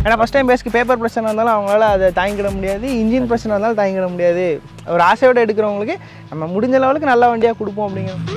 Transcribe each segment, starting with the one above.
ஏன்னா first time பேஸ்க்கு paper பிரச்சனை இருந்தாலும் அவங்களால அதை தாங்கிக்கிட முடியாது இன்ஜின் பிரச்சனை இருந்தாலும் தாங்கிக்கிட முடியாது ஒரு ஆசையோடு எடுக்கிறவங்களுக்கு நம்ம முடிஞ்ச லெவலுக்கு நல்ல வண்டியாக கொடுப்போம் அப்படிங்கிறது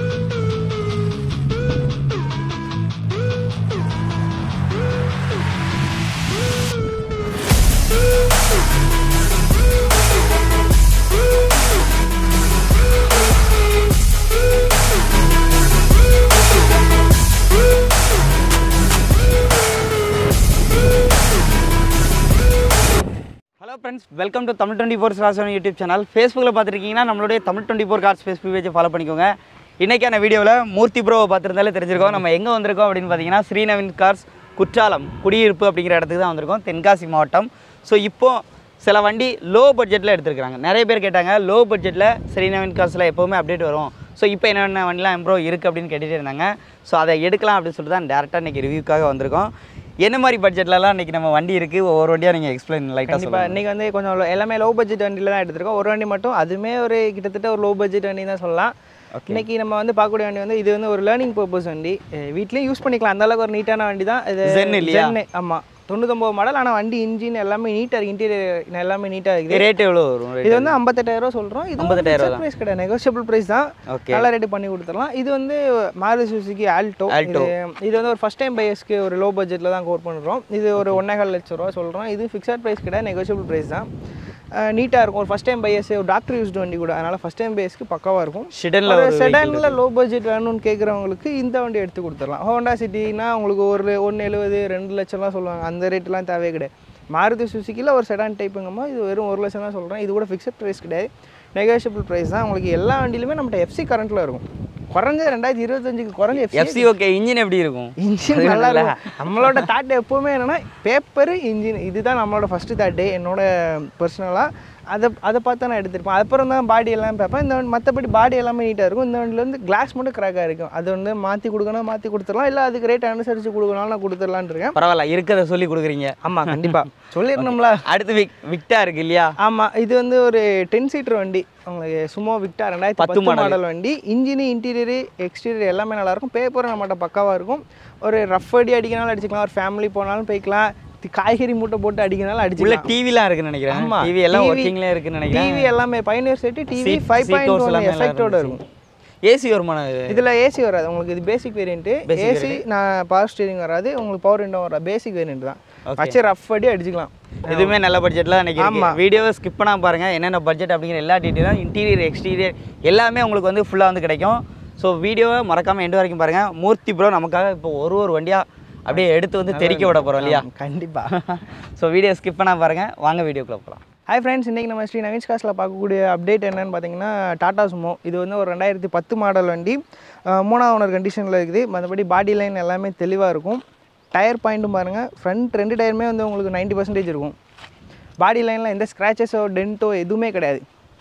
hello friends welcome to Tamil twenty four ராசன் யூடியூப் சேனல் ஃபேஸ்புக்கில் பார்த்துருக்கீங்கன்னா நம்மளுடைய Tamil twenty four cars Facebook பேஜை ஃபாலோ பண்ணிக்கோங்க இன்றைக்கான வீடியோவில் மூர்த்தி ப்ரோவை பார்த்துருந்தாலே தெரிஞ்சிருக்கோம் நம்ம எங்கே வந்திருக்கோம் அப்படின்னு பார்த்தீங்கன்னா ஸ்ரீநவீன் கார்ஸ் குற்றாலம் குடியிருப்பு அப்படிங்கிற இடத்துக்கு தான் வந்திருக்கோம் தென்காசி மாவட்டம் ஸோ இப்போ சில வண்டி லோ பட்ஜெட்டில் எடுத்திருக்காங்க நிறைய பேர் கேட்டாங்க லோ பட்ஜெட்டில் ஸ்ரீநவீன் கார்ஸில் எப்போவுமே அப்டேட் வரும் ஸோ இப்போ என்னென்ன வண்டிலாம் ப்ரோ இருக்குது அப்படின்னு கேட்டுகிட்டே இருந்தாங்க ஸோ அதை எடுக்கலாம் அப்படின்னு சொல்லிட்டு தான் டேரெக்டாக இன்றைக்கி ரிவ்யூக்காக வந்திருக்கோம் என்ன மாதிரி பட்ஜெட்லலாம் இன்றைக்கி நம்ம வண்டி இருக்குது ஒவ்வொரு வண்டியாக நீங்கள் எக்ஸ்பிளைன் லைட்டாக கண்டிப்பாக இன்றைக்கி வந்து கொஞ்சம் low- எல்லாமே லோ பட்ஜெட் வண்டியில் தான் எடுத்திருக்கோம் ஒரு வண்டி மட்டும் அதுவுமே ஒரு கிட்டத்தட்ட ஒரு லோ பட்ஜெட் வண்டி தான் சொல்லலாம் இன்னைக்கு நம்ம வந்து பார்க்கக்கூடிய வண்டி வந்து இது வந்து ஒரு லேர்னிங் பர்பஸ் வண்டி அஹ் வீட்லயும் யூஸ் பண்ணிக்கலாம் அந்த அளவுக்கு ஒரு நீட்டான வண்டி தான் இது Zen இல்லையா? Zen, ஆமா தொண்ணூத்தொம்பது மாடல் ஆனால் வண்டி இன்ஜின் எல்லாமே நீட்டாக இருக்குது இன்டீரியர் எல்லாமே நீட்டாக இருக்குது ரேட் எவ்வளோ வரும் இது வந்து ஐம்பத்தெட்டாயிரம் ரூபா சொல்கிறோம் இது 58,000 ப்ரைஸ் கிடையாது நெகோஷியபிள் ப்ரைஸ் தான் ஓகே நல்ல ரேட்டு பண்ணி கொடுத்துடலாம் இது வந்து மாருதி சுசுகி ஆல்டோ Alto. இது இது வந்து ஒரு ஃபஸ்ட் டைம் பையர்ஸ்க்கு ஒரு லோ பட்ஜெட்டில் தான் கோர் பண்ணுறோம் இது ஒரு ஒன்றேகால் லட்ச ரூபா சொல்கிறோம் இது ஃபிக்ஸட் ப்ரைஸ் கிடையாது நெகோஷியபிள் ப்ரைஸ் தான் நீட்டாக இருக்கும் ஒரு ஃபஸ்ட் டைம் பையர்ஸ் ஒரு டாக்டர் யூஸ்டு வண்டி கூட அதனால் ஃபஸ்ட் டைம் பையர்ஸ்க்கு பக்காவாக இருக்கும் ஷிடனில் ஒரு ஒரு செடானில் லோ பட்ஜெட் வேணும்னு கேட்குறவங்களுக்கு இந்த வண்டி எடுத்து கொடுத்துடலாம் ஹோண்டா சிட்டினா உங்களுக்கு ஒரு ஒன்று எழுபது ரெண்டு லட்சம்லாம் சொல்லுவாங்க அந்த ரேட்லாம் தேவையே கிடையாது மாருதி சுசுக்கியில் ஒரு செடான் டைப்புங்கம்மா இது வெறும் ஒரு லட்சம் தான் சொல்கிறேன் இது கூட ஃபிக்ஸட் ப்ரைஸ் கிடையாது நெகோஷியபிள் ப்ரைஸ் தான் உங்களுக்கு எல்லா வண்டியிலுமே நம்மகிட்ட எஃப்சி கரண்ட்டில் இருக்கும் குறைஞ்ச ரெண்டாயிரத்தி இருபத்தஞ்சுக்கு குறைஞ்ச எஃப்சி எஃப்சி ஓகே இன்ஜின் எப்படி இருக்கும் இன்ஜின் நல்லா இருக்கும் நம்மளோட தாட் எப்போவுமே என்னென்னா பேப்பரு இன்ஜின் இதுதான் நம்மளோட ஃபஸ்ட்டு தாட்டு என்னோட பர்சனலாக அதை அதை பார்த்து நான் எடுத்திருப்பேன் அப்புறம் தான் பாடி எல்லாம் பார்ப்பேன் இந்த வண்டி மற்றபடி பாடி எல்லாமே நீட்டாக இருக்கும் இந்த வண்டியில் வந்து கிளாஸ் மட்டும் கிராக்காக இருக்கும் அது வந்து மாற்றி கொடுக்கணும் மாற்றி கொடுத்துடலாம் இல்லை அதுக்கு ரேட் அனுசரித்து கொடுக்கணும் நான் கொடுத்துடலான்னு இருக்கேன் பரவாயில்ல இருக்கிறத சொல்லி கொடுக்குறீங்க ஆமாம் கண்டிப்பாக சொல்லிடணும்ல அடுத்து விக் விக்டா இருக்கு இல்லையா ஆமாம் இது வந்து ஒரு டென் சீட்டர் வண்டி உங்களுக்கு சும்மா விக்டா ரெண்டாயிரத்தி பத்து பத்து model. மாடல் வண்டி இன்ஜின் இன்டீரியர் எக்ஸ்டீரியர் எல்லாமே நல்லா இருக்கும் பேப்பரும் நம்மகிட்ட பக்காவாக இருக்கும் ஒரு ரஃப் அடி அடிக்கனாலும் அடிச்சுக்கலாம் ஒரு ஃபேமிலி போனாலும் போய்க்கலாம் தி- காய்கறி மூட்டை போட்டு அடிக்கனாலும் உள்ள அடிச்சுக்கலாம் டிவிலாம் இருக்குன்னு நினைக்கிறேன் ஆமா. டிவி எல்லாம் TV ஒர்க்கிங்ல இருக்குன்னு நினைக்கிறேன் டிவி எல்லாமே Pioneer set TV Seat- five seat point covers one எல்லாமே நல்லா எஃபெக்டோட இருந்துச்சு. இருக்கும் ஏசி வருமானம் இது இதில் ஏசி வராது உங்களுக்கு இது basic variant Basic AC non power steering வராது உங்களுக்கு பவர் விண்டோ வராது பேசிக் வேரியண்ட் தான் Okay. வச்சு ரஃப் அடி அடிச்சுக்கலாம் இதுவுமே நல்ல பட்ஜெட்ல ஆமா. நினைக்கிறேன் வீடியோவை ஸ்கிப் பண்ணாம பாருங்க என்னென்ன பட்ஜெட் அப்படிங்கிற எல்லா டீட்டெயிலும் இன்டீரியர் எக்ஸ்டீரியர் எல்லாமே உங்களுக்கு வந்து ஃபுல்லாக வந்து கிடைக்கும் ஸோ வீடியோவை மறக்காம எண்டு வரைக்கும் பாருங்க மூர்த்தி ப்ரோ நமக்காக இப்போ ஒரு ஒரு வண்டியா அப்படியே எடுத்து வந்து தெரிக்க விட போறோம் இல்லையா கண்டிப்பாக ஸோ வீடியோ ஸ்கிப் பண்ணாம பாருங்க வாங்க வீடியோக்குள்ள போகலாம் ஹாய் ஃப்ரெண்ட்ஸ் இன்றைக்கி நம்ம ஸ்ரீ நவீன்ஸ் காசில் பார்க்கக்கூடிய அப்டேட் என்னன்னு பார்த்தீங்கன்னா டாடா சுமோ இது வந்து ஒரு ரெண்டாயிரத்தி பத்து மாடல் வண்டி அஹ் மூணாவது ஓனர் கண்டிஷனில் இருக்குது மற்றபடி பாடி லைன் எல்லாமே தெளிவாக இருக்கும் டயர் பாயிண்ட்டும் பாருங்கள் ஃப்ரண்ட் ரெண்டு டயருமே வந்து உங்களுக்கு 90% பர்சன்டேஜ் இருக்கும் பாடி லைனில் எந்த ஸ்க்ராச்சஸோ டென்ட்டோ எதுவுமே கிடையாது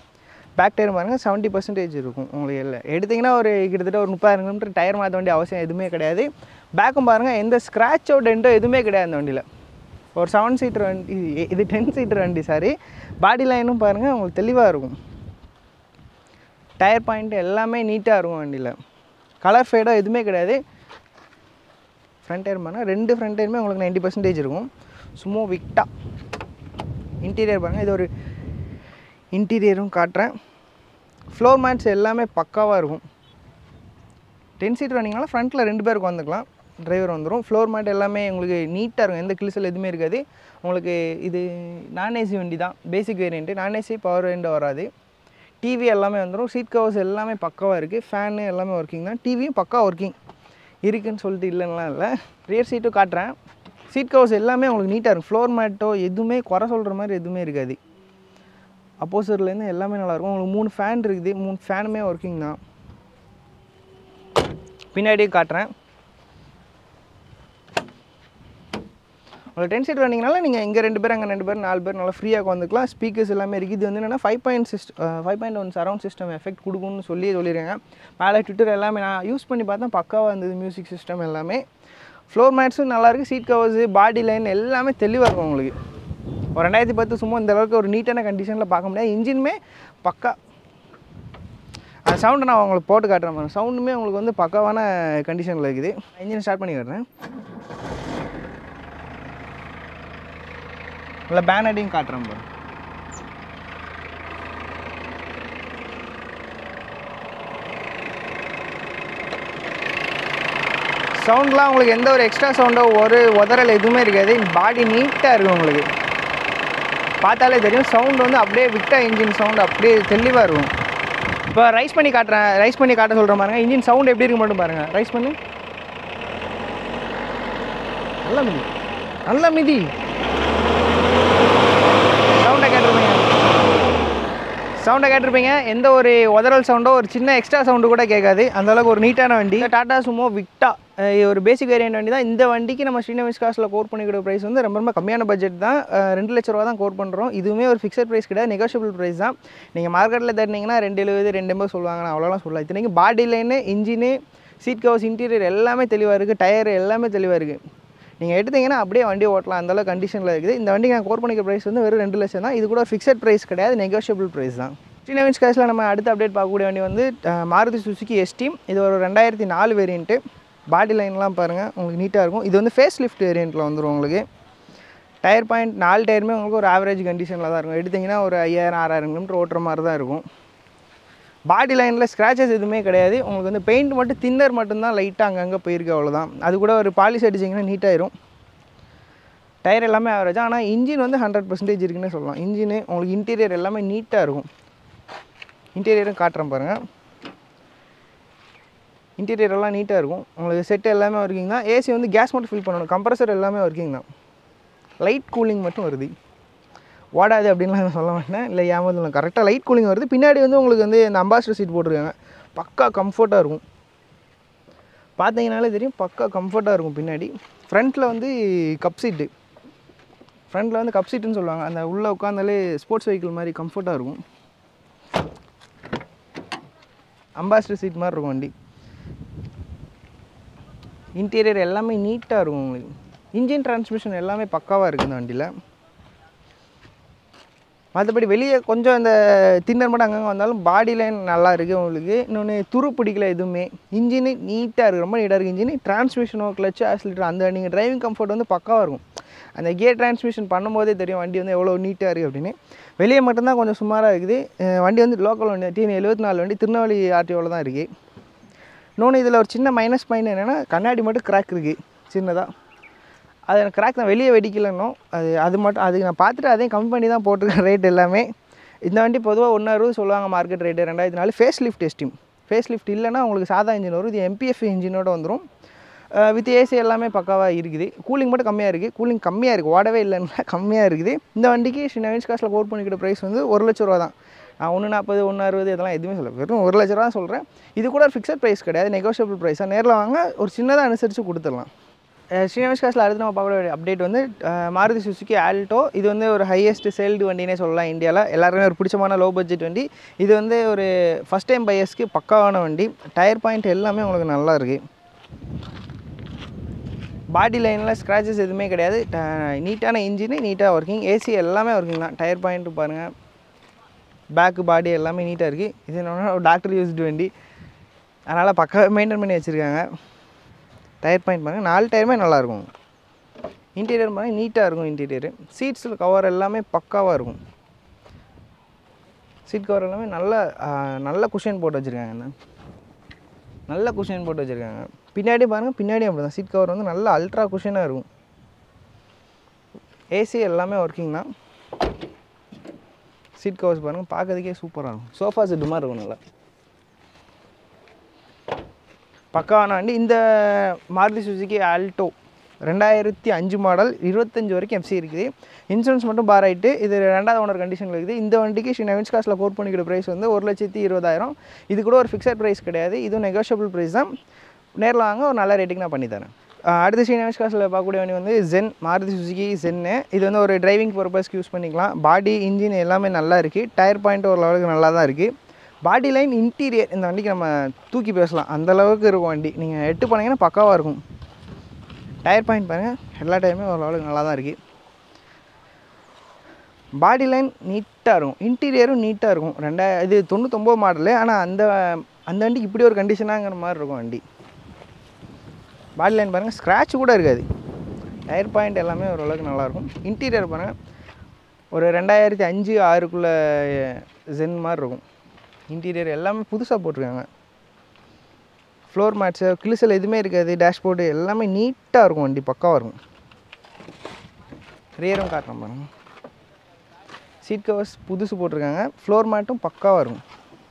பேக் டயர் பாருங்கள் செவன்ட்டி பர்சன்டேஜ் இருக்கும் உங்களுக்கு இல்லை எடுத்திங்கன்னா ஒரு கிட்டத்தட்ட ஒரு முப்பதாயிரம் கிலோமீட்டர் டயர் மாற்ற வேண்டிய அவசியம் எதுவுமே கிடையாது பேக்கும் பாருங்கள் எந்த ஸ்க்ராச்சோ டென்ட்டோ எதுவுமே கிடையாது அந்த வண்டியில் ஒரு செவன் சீட்டர் வண்டி இ- இது டென் சீட்டர் வண்டி சாரி பாடி லைனும் பாருங்கள் உங்களுக்கு தெளிவாக இருக்கும் டயர் பாயிண்ட் எல்லாமே நீட்டாக இருக்கும் வண்டியில் கலர் ஃபேடோ எதுவுமே கிடையாது ஃப்ரண்ட் டயர் பாருங்கள் ரெண்டு ஃப்ரண்ட் டயருமே உங்களுக்கு 90% பர்சன்டேஜ் இருக்கும் சும்மா விக்டா இன்டீரியர் பாருங்கள் இது ஒரு இன்டீரியரும் காட்டுறேன் ஃப்ளோர் மேட்ஸ் எல்லாமே பக்காவாக இருக்கும் டென் சீட் வந்தீங்கன்னா ஃப்ரண்ட்டில் ரெண்டு பேருக்கு வந்துக்கலாம் டிரைவர் வந்துடும் ஃப்ளோர் மேட் எல்லாமே உங்களுக்கு நீட்டாக இருக்கும் எந்த கிளிசல் எதுவுமே இருக்காது உங்களுக்கு இது நான் ஏசி வண்டி தான் basic variant non AC power வேண்ட வராது டிவி எல்லாமே வந்துடும் சீட் கவர்ஸ் எல்லாமே பக்காவாக இருக்குது ஃபேனு எல்லாமே ஒர்க்கிங் தான் டிவியும் பக்கா ஒர்க்கிங் இருக்குன்னு சொல்லிட்டு இல்லைன்னா இல்லை ரியர் சீட்டும் காட்டுறேன் சீட் கவர்ஸ் எல்லாமே உங்களுக்கு நீட்டாக இருக்கும் ஃப்ளோர் மேட்டோ எதுவுமே குறை சொல்கிற மாதிரி எதுவுமே இருக்காது அப்போசர்லேருந்து எல்லாமே நல்லாயிருக்கும் உங்களுக்கு மூணு ஃபேன் இருக்குது மூணு ஃபேனுமே ஒர்க்கிங் தான் பின்னாடியே காட்டுறேன் உங்களுக்கு டென் சீட் வந்தீங்கனால நீங்கள் இங்கே ரெண்டு பேர் அங்கே ரெண்டு பேர் நாலு பேர் நல்லா ஃப்ரீயாக வந்துக்கலாம் ஸ்பீக்கர்ஸ் எல்லாமே இருக்குது இது வந்து என்னென்னா five point system five point one surround system effect கொடுக்கும்னு சொல்லி சொல்லியிருக்காங்க மேலே ட்விட்டர் எல்லாமே நான் யூஸ் பண்ணி பார்த்தா பக்காவாக இருந்தது மியூசிக் சிஸ்டம் எல்லாமே ஃப்ளோர் மேட்ஸும் நல்லாயிருக்கு சீட் கவர்ஸு பாடி லைன் எல்லாமே தெளிவாக இருக்கும் உங்களுக்கு ஒரு ரெண்டாயிரத்தி பத்து சும்மா இந்த அளவுக்கு ஒரு நீட்டான கண்டிஷனில் பார்க்க முடியாது இன்ஜினுமே பக்கா அந்த சவுண்டு நான் உங்களுக்கு போட்டு காட்டுறேன் பாருங்க சவுண்டுமே உங்களுக்கு வந்து பக்காவான கண்டிஷனில் இருக்குது இன்ஜின் ஸ்டார்ட் பண்ணி காட்டுறேன் இல்லை பேனடையும் காட்டுறேன் பாரு சவுண்ட்லாம் உங்களுக்கு எந்த ஒரு எக்ஸ்ட்ரா சவுண்டோ ஒரு உதறல் எதுவுமே இருக்காது பாடி நீட்டாக இருக்கும் உங்களுக்கு பார்த்தாலே தெரியும் சவுண்ட் வந்து அப்படியே விட்டா இன்ஜின் சவுண்ட் அப்படியே தெளிவாக இருக்கும் இப்போ ரைஸ் பண்ணி காட்டுறேன் ரைஸ் பண்ணி காட்ட சொல்கிற பாருங்க இன்ஜின் சவுண்ட் எப்படி இருக்கு மட்டும் பாருங்கள் ரைஸ் பண்ணி நல்ல மிதி நல்ல மிதி சவுண்டை கேட்டிருப்பீங்க சவுண்டை கேட்டிருப்பீங்க எந்த ஒரு உதறல் சவுண்டோ ஒரு சின்ன எக்ஸ்ட்ரா சவுண்டு கூட கேட்காது அந்த அளவுக்கு ஒரு நீட்டான வண்டி டாடா சுமோ விக்டா அஹ் ஒரு பேசிக் வேரியன்ட் வண்டி தான் இந்த வண்டிக்கு நம்ம ஸ்ரீநவிஸ் காசில் கோட் பண்ணிக்கிற ப்ரைஸ் வந்து ரொம்ப ரொம்ப கம்மியான பட்ஜெட் தான் அஹ் ரெண்டு லட்ச ரூபா தான் கோட் பண்ணுறோம் இதுவுமே ஒரு ஃபிக்ஸட் ப்ரைஸ் கிடையாது நெகோஷியபிள் ப்ரைஸ் தான் நீங்கள் மார்க்கெட்டில் தேடினீங்கன்னா ரெண்டு எழுபது ரெண்டு எண்பது சொல்லுவாங்க நான் அவ்வளோலாம் சொல்லலாம் இத்தனைக்கு body line engine seat covers interior எல்லாமே தெளிவாக இருக்குது டயர் எல்லாமே தெளிவாக இருக்குது நீங்கள் எடுத்தீங்கன்னா அப்படியே வண்டி ஓட்டலாம் அந்த அளவுக்கு கண்டிஷனில் இருக்குது இந்த வண்டிக்கு நான் கோர் பண்ணிக்கிற ப்ரைஸ் வந்து வெறும் ரெண்டு லட்சம் தான் இது கூட ஒரு ஃபிக்ஸட் ப்ரைஸ் கிடையாது நெகோஷியபிள் ப்ரைஸ் தான் ஸ்ரீநவின்ஸ் காசில் நம்ம அடுத்த அப்டேட் பார்க்கக்கூடிய வண்டி வந்து அஹ், மாருதி சுசுகி எஸ்டீம் இது ஒரு ரெண்டாயிரத்தி நாலு வேரியண்ட்டு பாடி லைன்லாம் பாருங்கள் உங்களுக்கு நீட்டாக இருக்கும் இது வந்து ஃபேஸ் லிஃப்ட் வேரியண்ட்டில் வந்துடும் உங்களுக்கு டயர் பாயிண்ட் நாலு டயருமே உங்களுக்கு ஒரு ஆவரேஜ் கண்டிஷனில் தான் இருக்கும் எடுத்திங்கன்னா ஒரு ஐயாயிரம் ஆறாயிரம் கிலோமீட்டர் ஓட்டுற மாதிரி தான் இருக்கும் பாடி லைனில் ஸ்க்ராச்சஸ் எதுவுமே கிடையாது உங்களுக்கு வந்து பெயிண்ட் மட்டும் தின்னர் மட்டும்தான் லைட்டாக அங்கங்கே போயிருக்கு அவ்வளோதான் அது கூட ஒரு பாலிஷ் அடிச்சிங்கன்னா நீட்டாயிரும் டயர் எல்லாமே ஆவரேஜ் ஆனால் இன்ஜின் வந்து ஹண்ட்ரட் பர்சன்டேஜ் இருக்குன்னே சொல்லலாம் இன்ஜினு உங்களுக்கு இன்டீரியர் எல்லாமே நீட்டாக இருக்கும் இன்டீரியரும் காட்டுறேன் பாருங்கள் இன்டீரியர் எல்லாம் நீட்டாக இருக்கும் உங்களுக்கு செட் எல்லாமே ஒர்க்கிங் தான் ஏசி வந்து கேஸ் மட்டும் ஃபில் பண்ணணும் கம்ப்ரஸர் எல்லாமே ஒர்க்கிங் தான் லைட் கூலிங் மட்டும் வருது ஓடாது அப்படின்லாம் சொல்ல மாட்டேன் இல்லை ஏமாதிரம் கரெக்டாக லைட் கூலிங் வருது பின்னாடி வந்து உங்களுக்கு வந்து இந்த அம்பாஸ்டர் சீட் போட்டிருக்காங்க பக்கா கம்ஃபர்ட்டாக இருக்கும் பார்த்தீங்கனாலே தெரியும் பக்கா கம்ஃபர்ட்டாக இருக்கும் பின்னாடி ஃப்ரண்ட்டில் வந்து கப் சீட்டு ஃப்ரண்ட்டில் வந்து கப் சீட்டுன்னு சொல்லுவாங்க அந்த உள்ளே உட்காந்தாலே ஸ்போர்ட்ஸ் வெஹிக்கிள் மாதிரி கம்ஃபர்ட்டாக இருக்கும் அம்பாஸ்டர் சீட் மாதிரி இருக்கும் வண்டி இன்டீரியர் எல்லாமே நீட்டாக இருக்கும் உங்களுக்கு இன்ஜின் டிரான்ஸ்மிஷன் எல்லாமே பக்காவாக இருக்குது இந்த வண்டியில் மற்றபடி வெளியே கொஞ்சம் இந்த தின்னர் மட்டும் அங்கங்கே வந்தாலும் பாடி லைன் நல்லா இருக்குது உங்களுக்கு இன்னொன்று துரு பிடிக்கல எதுவுமே இன்ஜினு நீட்டாக இருக்குது ரொம்ப நீட்டாக இருக்குது இன்ஜின் டிரான்ஸ்மிஷனோ கிளச்சு ஆக்சிலேட்டர் அந்த நீங்கள் டிரைவிங் கம்ஃபர்ட் வந்து பக்காவாக இருக்கும் அந்த கியர் டிரான்ஸ்மிஷன் பண்ணும்போதே தெரியும் வண்டி வந்து எவ்வளோ நீட்டாக இருக்குது அப்படின்னு வெளியே மட்டும்தான் கொஞ்சம் சுமாராக இருக்குது அஹ் வண்டி வந்து லோக்கல் வண்டி டிஎன் எழுபத்தி நாலு வண்டி திருநெல்வேலி ஆர்டிஓவில் தான் இருக்குது இன்னொன்று இதில் ஒரு சின்ன மைனஸ் பாயிண்ட் என்னென்னா கண்ணாடி மட்டும் கிராக் இருக்குது சின்னதாக அது எனக்கு கிராக் தான் வெளியே வெடிக்கலன்னும் அது அது மட்டும் அதுக்கு நான் பார்த்துட்டு அதையும் கம்மி பண்ணி தான் போட்டிருக்கேன் ரேட் எல்லாமே இந்த வண்டி பொதுவாக ஒன்று அறுபது சொல்லுவாங்க மார்க்கெட் ரேட்டு ரெண்டாயிரத்தி நாலு face lift Esteem face lift இல்லைன்னா உங்களுக்கு சாதா இன்ஜின் வரும் இது எம்பிஎஃப் இன்ஜினோட வந்துடும் வித் ஏசி எல்லாமே பக்காவாக இருக்குது கூலிங் மட்டும் கம்மியாக இருக்குது கூலிங் கம்மியாக இருக்குது ஓடவே இல்லைன்னா கம்மியாக இருக்குது இந்த வண்டிக்கு ஸ்ரீ நவீன்ஸ் காசில் கோட் பண்ணிக்கிட்ட ப்ரைஸ் வந்து ஒரு லட்ச ரூபா தான் நான் ஒன்று நாற்பது ஒன்று அறுபது இதெல்லாம் எதுவுமே சொல்ல வெறும் ஒரு லட்ச ரூபா தான் சொல்கிறேன் இது கூட ஒரு ஃபிக்ஸட் ப்ரைஸ் கிடையாது நெகோஷியபிள் ப்ரைஸாக நேரில் வாங்க ஒரு சின்னதாக அனுசரித்து கொடுத்துடலாம் ஸ்ரீனிவாஸ் காசில் அடுத்து நம்ம பார்க்க அப்டேட் வந்து அஹ், மாருதி சுசுகி ஆல்டோ இது வந்து ஒரு ஹையஸ்ட் சேல்டு வண்டினே சொல்லலாம் இந்தியாவில் எல்லாருக்குமே ஒரு பிடிச்சமான லோ பட்ஜெட் வண்டி இது வந்து ஒரு ஃபஸ்ட் டைம் பையர்ஸ்க்கு பக்காவான வண்டி டயர் பாயிண்ட் எல்லாமே உங்களுக்கு நல்லா இருக்குது பாடி லைனில் ஸ்க்ராச்சஸ் எதுவுமே கிடையாது நீட்டான இன்ஜினு நீட்டாக ஒர்க்கிங் ஏசி எல்லாமே ஒர்க்கிங் தான் டயர் பாயிண்ட் பாருங்கள் பேக்கு பாடி எல்லாமே நீட்டாக இருக்குது இது என்னன்னா ஒரு டாக்டர் யூஸ்டு வண்டி அதனால் பக்காவாக மெயின்டைன் பண்ணி வச்சுருக்காங்க டயர் பாயிண்ட் பாருங்கள் நாலு டயருமே நல்லாயிருக்கும் இன்டீரியர் பாருங்கள் நீட்டாக இருக்கும் இன்டீரியர் சீட்ஸில் கவர் எல்லாமே பக்காவாக இருக்கும் சீட் கவர் எல்லாமே நல்ல ஆ, நல்ல குஷன் போட்டு வச்சுருக்காங்க என்ன நல்ல குஷன் போட்டு வச்சுருக்காங்க பின்னாடி பாருங்கள் பின்னாடி அப்படி தான் சீட் கவர் வந்து நல்ல அல்ட்ரா குஷனாக இருக்கும் ஏசி எல்லாமே ஒர்க்கிங் தான் சீட் கவர்ஸ் பாருங்கள் பார்க்கறதுக்கே சூப்பராக இருக்கும் சோஃபா செட்டு மாதிரி இருக்கும் நல்லா பக்காவான வண்டி இந்த மாருதி சுசுகி ஆல்டோ ரெண்டாயிரத்தி அஞ்சு மாடல் இருபத்தஞ்சு வரைக்கும் எஃப்சி இருக்குது இன்சூரன்ஸ் மட்டும் பார் ஆகிட்டு இது ரெண்டாவது ஓனர் கண்டிஷனில் இருக்குது இந்த வண்டிக்கு ஸ்ரீ நவீன்ஸ் காசில் கோட் பண்ணிக்கிற ப்ரைஸ் வந்து ஒரு லட்சத்தி இருபதாயிரம் இது கூட ஒரு ஃபிக்ஸட் ப்ரைஸ் கிடையாது இதுவும் நெகோஷியபிள் ப்ரைஸ் தான் நேரில் வாங்க ஒரு நல்ல ரேட்டுக்கு நான் பண்ணி தரேன் ஆஹ் அடுத்து ஸ்ரீ நவீன்ஸ் காசில் பார்க்கக்கூடிய வண்டி வந்து ஜென் மாருதி சுசுகி ஜென்னு இது வந்து ஒரு டிரைவிங் பர்பஸ்க்கு யூஸ் பண்ணிக்கலாம் பாடி இன்ஜின் எல்லாமே நல்லா இருக்குது டயர் பாயிண்ட் ஒரு லெவலுக்கு நல்லா தான் இருக்குது பாடி லைன் இன்டீரியர் இந்த வண்டிக்கு நம்ம தூக்கி பேசலாம் அந்த அளவுக்கு இருக்கும் வண்டி நீங்கள் எட்டு போனீங்கன்னா பக்காவாக இருக்கும் டயர் பாயிண்ட் பாருங்கள் எல்லா டயருமே ஒரு லெவலுக்கு நல்லா தான் இருக்குது பாடி லைன் நீட்டாக இருக்கும் இன்டீரியரும் நீட்டாக இருக்கும் ரெண்டா இது தொண்ணூத்தொம்பது மாடலு ஆனால் அந்த அந்த வண்டிக்கு இப்படி ஒரு கண்டிஷனாங்கிற மாதிரி இருக்கும் வண்டி பாடி லைன் பாருங்கள் ஸ்க்ராட்ச் கூட இருக்காது டயர் பாயிண்ட் எல்லாமே ஓரளவுக்கு நல்லாயிருக்கும் இன்டீரியர் பாருங்கள் ஒரு ரெண்டாயிரத்தி அஞ்சு ஆறுக்குள்ளே ஜென் மாதிரி இருக்கும் இன்டீரியர் எல்லாமே புதுசாக போட்டிருக்காங்க ஃப்ளோர் மேட்ஸு கிளிசல் எதுவுமே இருக்காது டேஷ்போர்டு எல்லாமே நீட்டாக இருக்கும் வண்டி பக்காவாக இருக்கும் ரியரும் காட்டுறேன் பாருங்க சீட் கவர்ஸ் புதுசு போட்டிருக்காங்க ஃப்ளோர் மேட்டும் பக்காவாக இருக்கும்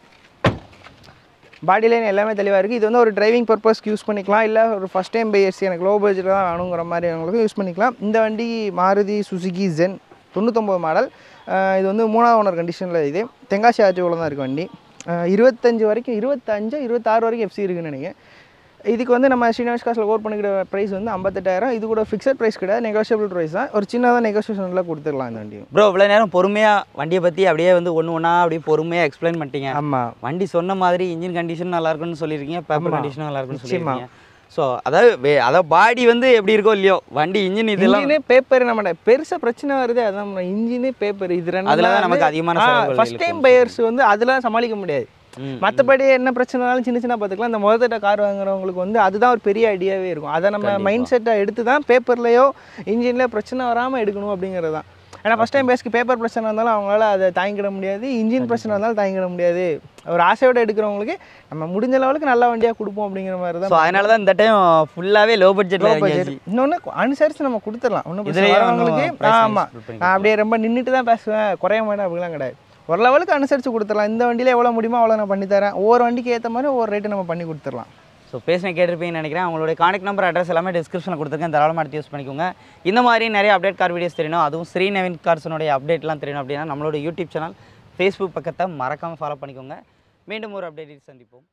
பாடி லைன் எல்லாமே தெளிவாக இருக்குது இது வந்து ஒரு டிரைவிங் பர்பஸ்க்கு யூஸ் பண்ணிக்கலாம் இல்லை ஒரு ஃபஸ்ட் டைம் பையர்ஸ் எனக்கு லோ பட்ஜெட்டில் தான் வேணுங்கிற மாதிரி அவங்களுக்கு யூஸ் பண்ணிக்கலாம் இந்த வண்டி மாருதி சுசுகி ஜென் தொண்ணூத்தொம்பது மாடல் இது வந்து மூணாவது ஓனர் கண்டிஷனில் இது தெங்காசி ஆர்டிஓவில் தான் இருக்குது வண்டி அஹ் இருபத்தஞ்சு வரைக்கும் இருபத்தஞ்சு இருபத்தாறு வரைக்கும் எஃப்சி இருக்குன்னு நினைக்கிறேன் இதுக்கு வந்து நம்ம ஸ்ரீனிவாஸ் காசில் ஓர் பண்ணிக்கிற ப்ரைஸ் வந்து ஐம்பத்தெட்டாயிரம் இது கூட ஃபிக்ஸட் ப்ரைஸ் கிடையாது நெகோஷியபிள் ப்ரைஸ் தான் ஒரு சின்னதாக நெகோசியேஷனில் கொடுத்துடலாம் இந்த வண்டியும் ப்ரோ இவ்வளோ நேரம் பொறுமையாக வண்டியை பற்றி அப்படியே வந்து ஒன்று ஒன்றா அப்படியே பொறுமையாக எக்ஸ்பிளைன் பண்ணிட்டீங்க ஆமாம் வண்டி சொன்ன மாதிரி இன்ஜின் கண்டிஷன் நல்லா இருக்குன்னு சொல்லியிருக்கீங்க பேப்பர் ஆமா. கண்டிஷனும் நல்லா இருக்குன்னு நிச்சயமா. சொல்லியிருக்கீங்க ஸோ அதாவது வே- அதாவது பாடி வந்து எப்படி இருக்கோ இல்லையோ வண்டி இன்ஜின் இதெல்லாம் இன்ஜினே பேப்பர் நம்ம பெருசாக பிரச்சனை வருது அதான் இன்ஜினே பேப்பர் இது ரெண்டு அதுல தான் நமக்கு அதிகமான செலவுகள் ஃபர்ஸ்ட் டைம் இருக்கும். பையர்ஸ் வந்து அதெல்லாம் சமாளிக்க முடியாது ம், மற்றபடி என்ன பிரச்சனைனாலும் சின்ன சின்ன பார்த்துக்கலாம் இந்த முதல்ல கார் வாங்குறவங்களுக்கு வந்து அதுதான் ஒரு பெரிய ஐடியாவே இருக்கும் அதை நம்ம கண்டிப்பா. மைண்ட் செட்டை எடுத்து தான் பேப்பர்லேயோ இன்ஜின்லேயோ பிரச்சனை வராமல் எடுக்கணும் அப்படிங்கிறது தான் ஏன்னா ஃபஸ்ட் டைம் பேஸ்க்கு பேப்பர் பிரச்சனை இருந்தாலும் அவங்களால அதை தாங்கிட முடியாது இன்ஜின் பிரச்சனை இருந்தாலும் தாங்கிட முடியாது ஒரு ஆசையோட எடுக்கிறவங்களுக்கு நம்ம முடிஞ்ச லெவலுக்கு நல்ல வண்டியாக கொடுப்போம் அப்படிங்கிற மாதிரி ஸோ தான் அதனால தான் இந்த டைம் ஃபுல்லாகவே லோ பட்ஜெட்டில் இறங்கியாச்சு இன்னொன்று அனுசரித்து நம்ம கொடுத்துடலாம் ஒன்றும் பிரச்சனை இதுலயே வரவங்களுக்கு ஒண்ணும் price ஆமாம் increase பண்ணி நான் அப்படியே ரொம்ப நின்றுட்டு தான் பேசுவேன் குறைய மாட்டேன் அப்படிலாம் கிடையாது ஒரு லெவலுக்கு அனுசரித்து கொடுத்துடலாம் இந்த வண்டியில் எவ்வளோ முடியுமோ அவ்வளோ நான் பண்ணித்தரேன் ஒவ்வொரு வண்டிக்கு ஏற்ற மாதிரி ஒவ்வொரு ரேட்டு நம்ம பண்ணி கொடுத்துடலாம் ஸோ பேசின கேட்டிருப்பீங்கன்னு நினைக்கிறேன் அவங்களுடைய கான்டாக்ட் நம்பர் அட்ரஸ் எல்லாமே டிஸ்கிரிப்ஷனில் கொடுத்துருக்கேன் தாராளமாக எடுத்து யூஸ் பண்ணிக்கோங்க இந்த மாதிரி நிறைய அப்டேட் கார் வீடியோஸ் தெரியணும் அதுவும் ஸ்ரீ நவீன் கார்ஸனுடைய அப்டேட்லாம் தெரியணும் அப்படின்னா நம்மளோட யூடியூப் சேனல் ஃபேஸ்புக் பக்கத்தை மறக்காமல் ஃபாலோ பண்ணிக்கோங்க மீண்டும் ஒரு அப்டேட்டில் சந்திப்போம்